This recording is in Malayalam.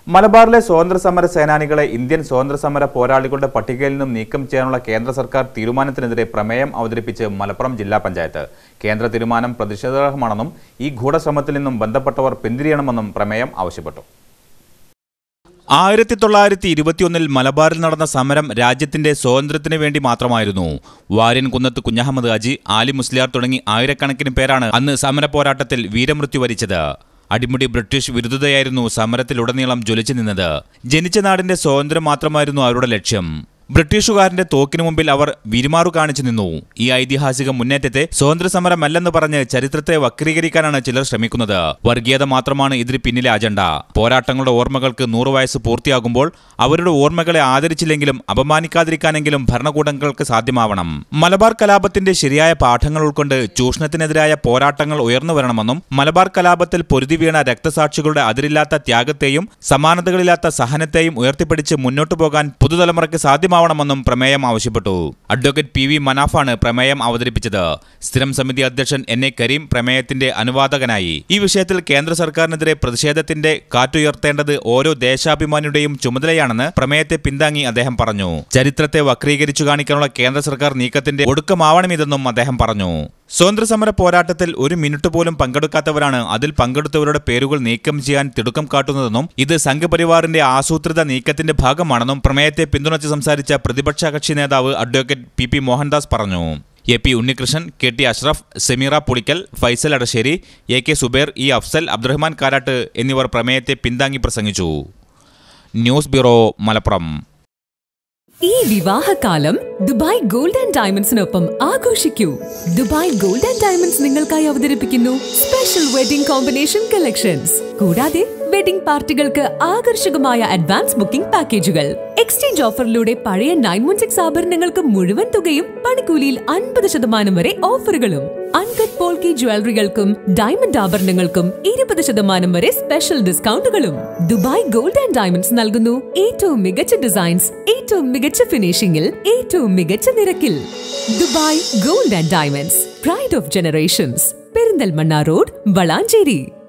മലബാറിലെ സ്വാതന്ത്ര്യ സമര സേനാനികളെ ഇന്ത്യൻ സ്വാതന്ത്ര്യ സമര പോരാളികളുടെ പട്ടികയിൽ നിന്നും നീക്കം ചെയ്യാനുള്ള കേന്ദ്ര സർക്കാർ തീരുമാനത്തിനെതിരെ പ്രമേയം അവതരിപ്പിച്ച് മലപ്പുറം ജില്ലാ പഞ്ചായത്ത് കേന്ദ്ര തീരുമാനം പ്രതിഷേധാർഹമാണെന്നും ഈ ഗൂഢശ്രമത്തിൽ നിന്നും ബന്ധപ്പെട്ടവർ പിന്തിരിയണമെന്നും പ്രമേയം ആവശ്യപ്പെട്ടു ആയിരത്തി തൊള്ളായിരത്തി ഇരുപത്തിയൊന്നിൽ മലബാറിൽ നടന്ന സമരം രാജ്യത്തിന്റെ സ്വാതന്ത്ര്യത്തിന് വേണ്ടി മാത്രമായിരുന്നു വാര്യൻ കുന്നത്ത് കുഞ്ഞഹമ്മദ് ഹാജി ആലി മുസ്ലിയാർ തുടങ്ങി ആയിരക്കണക്കിന് പേരാണ് അന്ന് സമര പോരാട്ടത്തിൽ വീരമൃത്യു വരിച്ചത് അടിമുടി ബ്രിട്ടീഷ് വിരുദ്ധതയായിരുന്നു സമരത്തിലുടനീളം ജ്വലിച്ചു നിന്നത് ജനിച്ച നാടിന്റെ സ്വാതന്ത്ര്യം മാത്രമായിരുന്നു അവരുടെ ലക്ഷ്യം ബ്രിട്ടീഷുകാരന്റെ തോക്കിനു മുമ്പിൽ അവർ വിരുമാറു കാണിച്ചു നിന്നു ഈ ഐതിഹാസിക മുന്നേറ്റത്തെ സ്വാതന്ത്ര്യ സമരമല്ലെന്ന് പറഞ്ഞ് ചരിത്രത്തെ വക്രീകരിക്കാനാണ് ചിലർ ശ്രമിക്കുന്നത് വർഗീയത മാത്രമാണ് ഇതിന് പിന്നിലെ അജണ്ട പോരാട്ടങ്ങളുടെ ഓർമ്മകൾക്ക് നൂറു വയസ്സ് പൂർത്തിയാകുമ്പോൾ അവരുടെ ഓർമ്മകളെ ആദരിച്ചില്ലെങ്കിലും അപമാനിക്കാതിരിക്കാനെങ്കിലും ഭരണകൂടങ്ങൾക്ക് സാധ്യമാവണം മലബാർ കലാപത്തിന്റെ ശരിയായ പാഠങ്ങൾ ഉൾക്കൊണ്ട് ചൂഷണത്തിനെതിരായ പോരാട്ടങ്ങൾ ഉയർന്നു വരണമെന്നും മലബാർ കലാപത്തിൽ പൊരുതി വീണ രക്തസാക്ഷികളുടെ അതിരില്ലാത്ത ത്യാഗത്തെയും സമാനതകളില്ലാത്ത സഹനത്തെയും ഉയർത്തിപ്പിടിച്ച് മുന്നോട്ടു പോകാൻ പുതുതലമുറയ്ക്ക് സാധ്യമാവണമെന്നും പ്രമേയം ആവശ്യപ്പെട്ടു അഡ്വക്കേറ്റ് പി വി മനാഫാണ് പ്രമേയം അവതരിപ്പിച്ചത് സ്ഥിരം സമിതി അധ്യക്ഷൻ എൻ എ കരീം പ്രമേയത്തിന്റെ അനുവാദകനായി ഈ വിഷയത്തിൽ കേന്ദ്ര സർക്കാരിനെതിരെ പ്രതിഷേധത്തിന്റെ കാറ്റുയർത്തേണ്ടത് ഓരോ ദേശാഭിമാനിയുടെയും ചുമതലയാണെന്ന് പ്രമേയത്തെ പിന്താങ്ങി അദ്ദേഹം പറഞ്ഞു ചരിത്രത്തെ വക്രീകരിച്ചു കാണിക്കാനുള്ള കേന്ദ്ര സർക്കാർ നീക്കത്തിന്റെ ഒടുക്കമാവണമിതെന്നും അദ്ദേഹം പറഞ്ഞു സ്വാതന്ത്ര്യസമര പോരാട്ടത്തിൽ ഒരു മിനിറ്റ് പോലും പങ്കെടുക്കാത്തവരാണ് അതിൽ പങ്കെടുത്തവരുടെ പേരുകൾ നീക്കം ചെയ്യാൻ തിടുക്കം കാട്ടുന്നതെന്നും ഇത് സംഘപരിവാറിന്റെ ആസൂത്രിത നീക്കത്തിന്റെ ഭാഗമാണെന്നും പ്രമേയത്തെ പിന്തുണച്ച് സംസാരിച്ച പ്രതിപക്ഷ കക്ഷി നേതാവ് അഡ്വക്കേറ്റ് പി പി മോഹൻദാസ് പറഞ്ഞു A P Unnikrishnan K T Ashraf Sameera Pulikkal Faisal Adassery A K Zubair E Afsal Abdurahman Karat എന്നിവർ പ്രമേയത്തെ പിന്താങ്ങി പ്രസംഗിച്ചു ന്യൂസ് ബ്യൂറോ മലപ്പുറം ഈ വിവാഹകാലം ദുബായ് ഗോൾഡ് ആൻഡ് ഡയമണ്ട്സിനൊപ്പം ആഘോഷിക്കൂ ദുബായ് ഗോൾഡ് ആൻഡ് ഡയമണ്ട്സ് നിങ്ങൾക്കായി അവതരിപ്പിക്കുന്നു സ്പെഷ്യൽ വെഡിംഗ് കോമ്പിനേഷൻ കളക്ഷൻസ് കൂടാതെ വെഡിംഗ് പാർട്ടികൾക്ക് ആകർഷകമായ അഡ്വാൻസ് ബുക്കിംഗ് പാക്കേജുകൾ എക്സ്ചേഞ്ച് ഓഫറിലൂടെ പഴയ നയൻ വൺ സിക്സ് ആഭരണങ്ങൾക്ക് മുഴുവൻ തുകയും പണിക്കൂലിയിൽ അൻപത് ശതമാനം വരെ ഓഫറുകളും അൺകട്ട് പോൾക്കി ജ്വല്ലറികൾക്കും ഡയമണ്ട് ആഭരണങ്ങൾക്കും ഇരുപത് ശതമാനം വരെ സ്പെഷ്യൽ ഡിസ്കൗണ്ടുകളും ദുബായ് ഗോൾഡ് ആൻഡ് ഡയമണ്ട്സ് നൽകുന്നു ഏറ്റവും മികച്ച ഡിസൈൻസ് ഏറ്റവും മികച്ച ഫിനിഷിംഗിൽ ഏറ്റവും മികച്ച നിരക്കിൽ Dubai gold and diamonds pride of generations Perinthalmanna road Valanchery